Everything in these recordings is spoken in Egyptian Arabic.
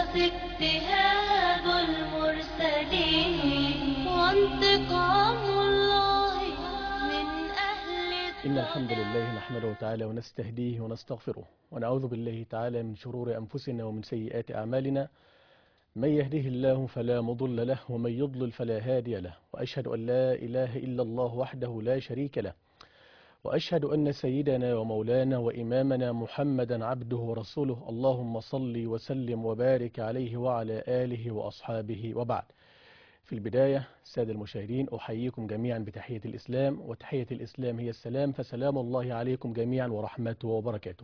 اجتهاد المرسلين وانتقام الله من أهل إن الحمد لله نحمده تعالى ونستهديه ونستغفره ونعوذ بالله تعالى من شرور أنفسنا ومن سيئات أعمالنا من يهده الله فلا مضل له ومن يضلل فلا هادي له وأشهد أن لا إله إلا الله وحده لا شريك له وأشهد أن سيدنا ومولانا وإمامنا محمدا عبده ورسوله اللهم صل وسلم وبارك عليه وعلى آله وأصحابه وبعد في البداية سادة المشاهدين أحييكم جميعا بتحية الإسلام وتحية الإسلام هي السلام فسلام الله عليكم جميعا ورحمته وبركاته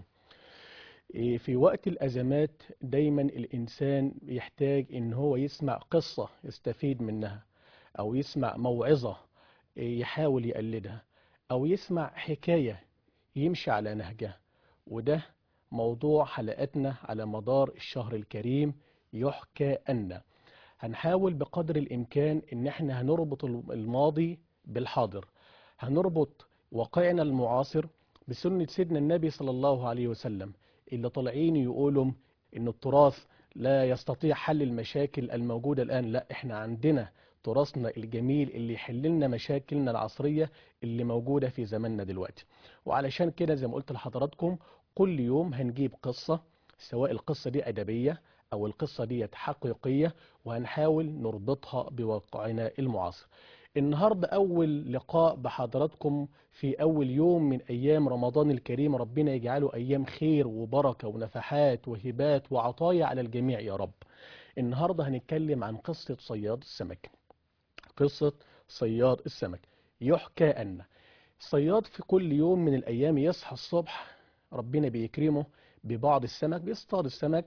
إيه، في وقت الأزمات دايما الإنسان يحتاج إن هو يسمع قصة يستفيد منها أو يسمع موعظة إيه، يحاول يقلدها أو يسمع حكاية يمشي على نهجها وده موضوع حلقتنا على مدار الشهر الكريم يحكى أن هنحاول بقدر الإمكان إن احنا هنربط الماضي بالحاضر هنربط واقعنا المعاصر بسنة سيدنا النبي صلى الله عليه وسلم اللي طالعين يقولوا إن التراث لا يستطيع حل المشاكل الموجودة الآن لا احنا عندنا تراثنا الجميل اللي يحل لنا مشاكلنا العصرية اللي موجودة في زماننا دلوقتي وعلشان كده زي ما قلت لحضراتكم كل يوم هنجيب قصة سواء القصة دي أدبية أو القصة دي حقيقية وهنحاول نربطها بواقعنا المعاصر النهاردة أول لقاء بحضراتكم في أول يوم من أيام رمضان الكريم ربنا يجعله أيام خير وبركة ونفحات وهبات وعطايا على الجميع يا رب النهاردة هنتكلم عن قصة صياد السمك قصة صياد السمك يحكى أن الصياد في كل يوم من الأيام يصحى الصبح ربنا بيكرمه ببعض السمك بيصطاد السمك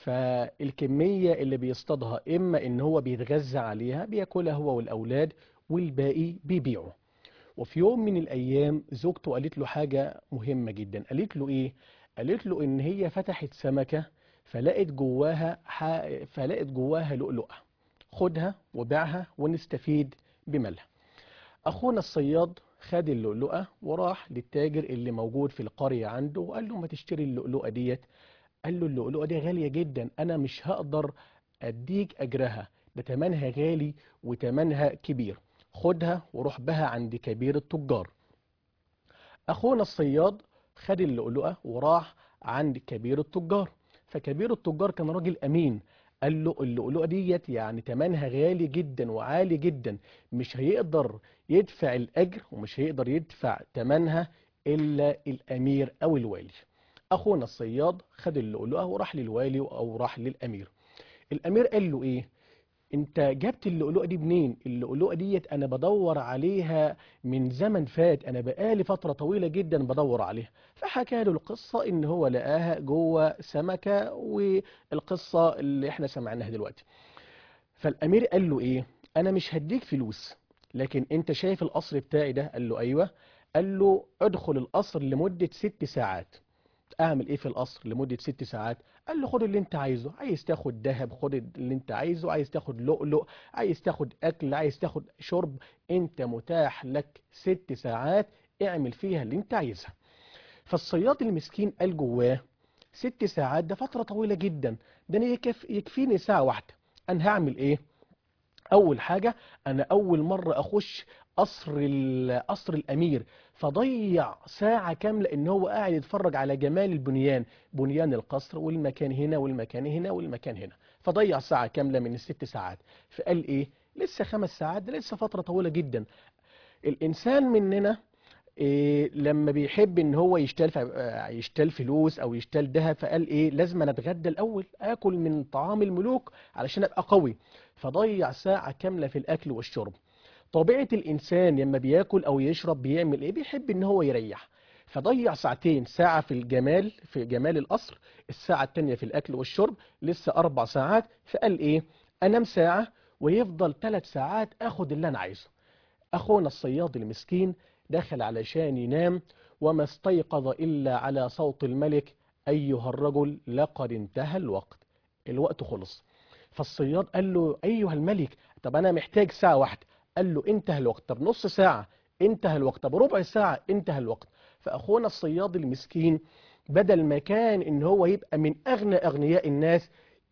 فالكمية اللي بيصطادها إما إن هو بيتغذى عليها بياكلها هو والأولاد والباقي بيبيعه وفي يوم من الأيام زوجته قالت له حاجة مهمة جدا قالت له إيه؟ قالت له إن هي فتحت سمكة فلقت جواها ح... فلقت جواها لؤلؤة خدها وبيعها ونستفيد بمالها أخونا الصياد خد اللؤلؤة وراح للتاجر اللي موجود في القرية عنده وقال له ما تشتري اللؤلؤة ديت قال له اللؤلؤة دي غالية جدا أنا مش هقدر أديك أجرها ده تمنها غالي وتمنها كبير خدها وروح بها عند كبير التجار أخونا الصياد خد اللؤلؤة وراح عند كبير التجار فكبير التجار كان راجل أمين قال له اللؤلؤة ديت يعني تمنها غالي جدا وعالي جدا مش هيقدر يدفع الأجر ومش هيقدر يدفع تمنها إلا الأمير أو الوالي أخونا الصياد خد اللؤلؤة وراح للوالي أو راح للأمير الأمير قال له إيه انت جبت اللؤلؤه دي منين اللؤلؤه ديت انا بدور عليها من زمن فات انا بقالي فتره طويله جدا بدور عليها فحكى له القصه ان هو لقاها جوه سمكه والقصه اللي احنا سمعناها دلوقتي فالامير قال له ايه انا مش هديك فلوس لكن انت شايف القصر بتاعي ده قال له ايوه قال له ادخل القصر لمده ست ساعات اعمل ايه في القصر لمده ست ساعات قال له خد اللي انت عايزه عايز تاخد ذهب خد اللي انت عايزه عايز تاخد لؤلؤ عايز تاخد اكل عايز تاخد شرب انت متاح لك ست ساعات اعمل فيها اللي انت عايزها فالصياد المسكين قال جواه ست ساعات ده فترة طويلة جدا ده انا يكف يكفيني ساعة واحدة انا هعمل ايه اول حاجة انا اول مرة اخش قصر قصر الامير فضيع ساعة كاملة ان هو قاعد يتفرج على جمال البنيان بنيان القصر والمكان هنا والمكان هنا والمكان هنا فضيع ساعة كاملة من الست ساعات فقال ايه لسه خمس ساعات ده لسه فترة طويلة جدا الانسان مننا إيه لما بيحب ان هو يشتال يشتال فلوس او يشتال ذهب فقال ايه لازم انا اتغدى الاول اكل من طعام الملوك علشان ابقى قوي فضيع ساعة كاملة في الاكل والشرب طبيعة الإنسان لما بياكل أو يشرب بيعمل إيه؟ بيحب إن هو يريح فضيع ساعتين ساعة في الجمال في جمال القصر الساعة التانية في الأكل والشرب لسه أربع ساعات فقال إيه؟ أنام ساعة ويفضل ثلاث ساعات أخد اللي أنا عايزه أخونا الصياد المسكين دخل علشان ينام وما استيقظ إلا على صوت الملك أيها الرجل لقد انتهى الوقت الوقت خلص فالصياد قال له أيها الملك طب أنا محتاج ساعة واحدة قال له انتهى الوقت طب نص ساعة انتهى الوقت طب ربع ساعة انتهى الوقت فأخونا الصياد المسكين بدل ما كان ان هو يبقى من أغنى أغنياء الناس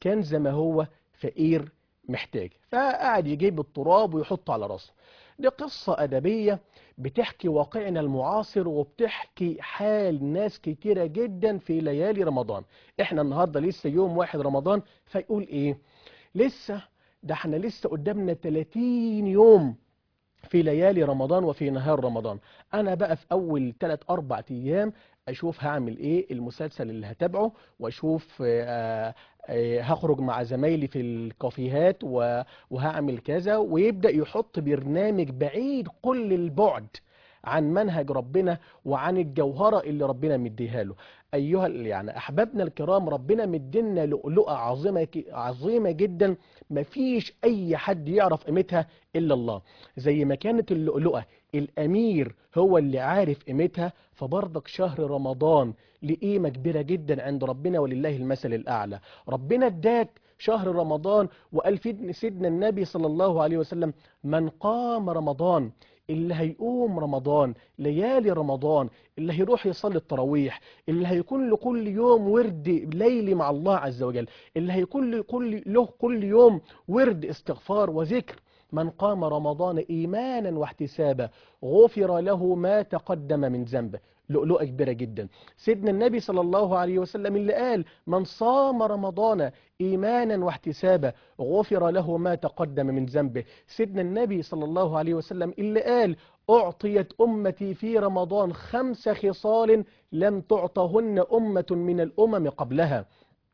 كان زي ما هو فقير محتاج فقعد يجيب التراب ويحطه على راسه دي قصة أدبية بتحكي واقعنا المعاصر وبتحكي حال ناس كتيرة جدا في ليالي رمضان احنا النهاردة لسه يوم واحد رمضان فيقول ايه لسه ده احنا لسه قدامنا 30 يوم في ليالي رمضان وفي نهار رمضان انا بقى في اول 3 4 ايام اشوف هعمل ايه المسلسل اللي هتابعه واشوف آه، آه، هخرج مع زمايلي في الكافيهات و- وهعمل كذا ويبدأ يحط برنامج بعيد كل البعد عن منهج ربنا وعن الجوهرة اللي ربنا مديها له أيها ال- يعني أحبابنا الكرام ربنا مدينا لؤلؤة عظيمة ك- عظيمة جدا مفيش أي حد يعرف قيمتها إلا الله زي ما كانت اللؤلؤة الأمير هو اللي عارف قيمتها فبرضك شهر رمضان لقيمة كبيرة جدا عند ربنا ولله المثل الأعلى ربنا اداك شهر رمضان وقال في سيدنا النبي صلى الله عليه وسلم من قام رمضان اللي هيقوم رمضان ليالي رمضان اللي هيروح يصلي التراويح اللي هيكون له كل يوم ورد ليلي مع الله عز وجل اللي هيكون له كل, له كل يوم ورد استغفار وذكر من قام رمضان إيمانا واحتسابا غفر له ما تقدم من ذنبه لؤلؤة كبيرة جدا سيدنا النبي صلى الله عليه وسلم اللي قال من صام رمضان إيمانا واحتسابا غفر له ما تقدم من ذنبه سيدنا النبي صلى الله عليه وسلم اللي قال أعطيت أمتي في رمضان خمس خصال لم تعطهن أمة من الأمم قبلها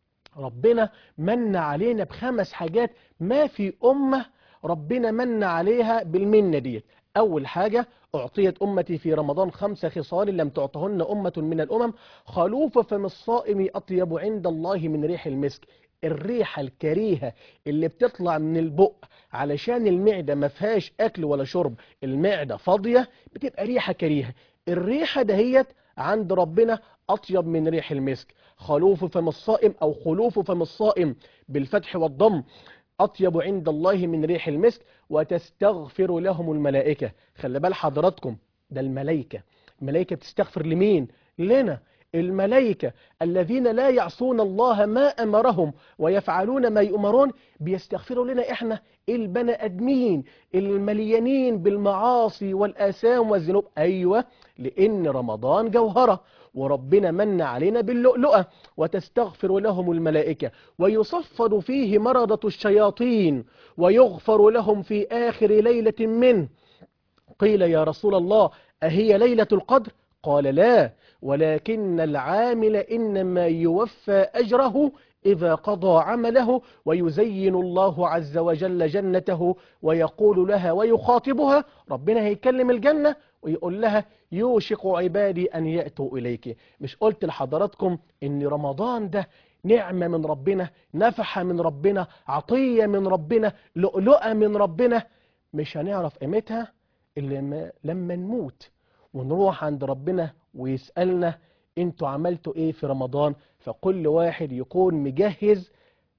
ربنا من علينا بخمس حاجات ما في أمة ربنا من عليها بالمنة ديت أول حاجة أعطيت أمتي في رمضان خمس خصال لم تعطهن أمة من الأمم خلوف فم الصائم أطيب عند الله من ريح المسك الريحة الكريهة اللي بتطلع من البق علشان المعدة ما فيهاش أكل ولا شرب المعدة فاضية بتبقى ريحة كريهة الريحة دهيت عند ربنا أطيب من ريح المسك خلوف فم الصائم أو خلوف فم الصائم بالفتح والضم أطيب عند الله من ريح المسك وتستغفر لهم الملائكة خلي بال حضراتكم ده الملائكة الملائكة بتستغفر لمين لنا الملائكة الذين لا يعصون الله ما أمرهم ويفعلون ما يؤمرون بيستغفروا لنا إحنا البني أدمين المليانين بالمعاصي والآثام والذنوب أيوة لأن رمضان جوهرة وربنا من علينا باللؤلؤة وتستغفر لهم الملائكة ويصفد فيه مرضة الشياطين ويغفر لهم في آخر ليلة منه قيل يا رسول الله أهي ليلة القدر قال لا ولكن العامل إنما يوفى أجره إذا قضى عمله ويزين الله عز وجل جنته ويقول لها ويخاطبها ربنا هيكلم الجنة ويقول لها يوشك عبادي أن يأتوا إليك مش قلت لحضراتكم إن رمضان ده نعمة من ربنا نفحة من ربنا عطية من ربنا لؤلؤة من ربنا مش هنعرف قيمتها إلا لما, لما نموت ونروح عند ربنا ويسألنا انتوا عملتوا ايه في رمضان فكل واحد يكون مجهز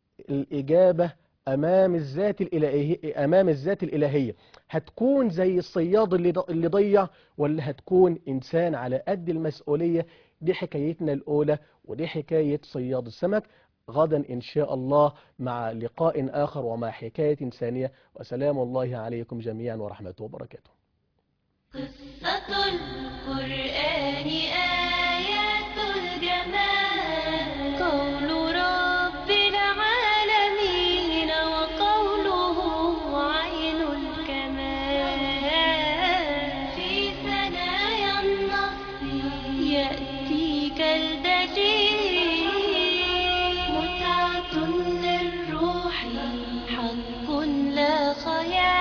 الإجابة أمام الذات الإلهية أمام الذات الإلهية هتكون زي الصياد اللي ض- اللي ضيع ولا هتكون إنسان على قد المسؤولية دي حكايتنا الأولى ودي حكاية صياد السمك غدا إن شاء الله مع لقاء آخر ومع حكاية ثانية وسلام الله عليكم جميعا ورحمته وبركاته قصة القرآن آيات الجمال قول رب العالمين وقوله عين الكمال في ثنايا النص يأتيك الدليل متعة للروح حق لا خيال